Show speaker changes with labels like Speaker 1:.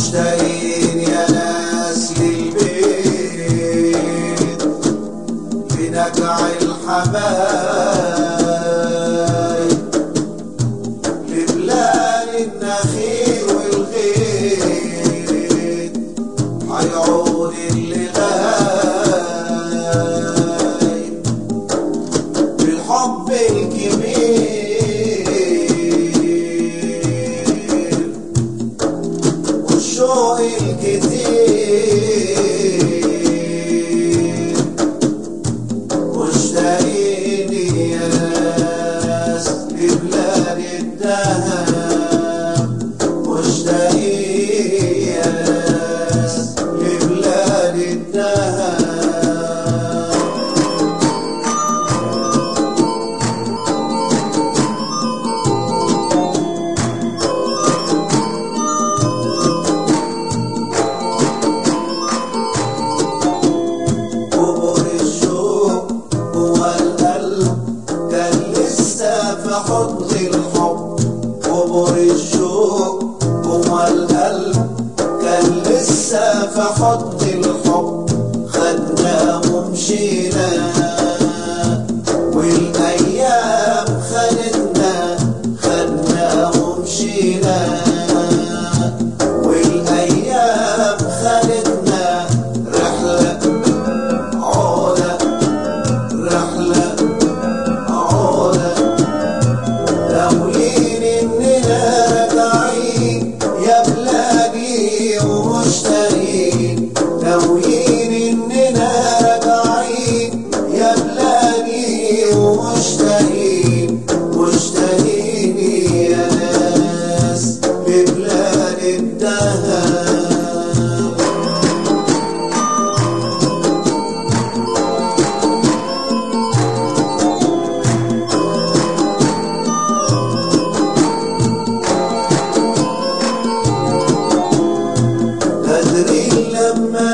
Speaker 1: مشتاقين يا ناس للبيت لنجع الحبايب لبلاد النخيل والغيط هيعود اللي غايب بالحب الكبير والشوق الكتير مشتاقين يا ناس لبلاد الدهب مشتاقين يا ناس لبلاد الدهب قبر الشوق جوا القلب كان لسه في حضن الحب قبر الشوق جوا القلب كان لسه في حضن الحب خدنا ومشينا والايام خدتنا خدنا ومشينا والايام خدتنا رحله عودة رحلة عودة ناويين إننا راجعين يا بلادي ومشتاقين ناويين إننا راجعين يا بلادي ومشتاقين مشتاقين يا ناس لبلاد الدهب قادرين لما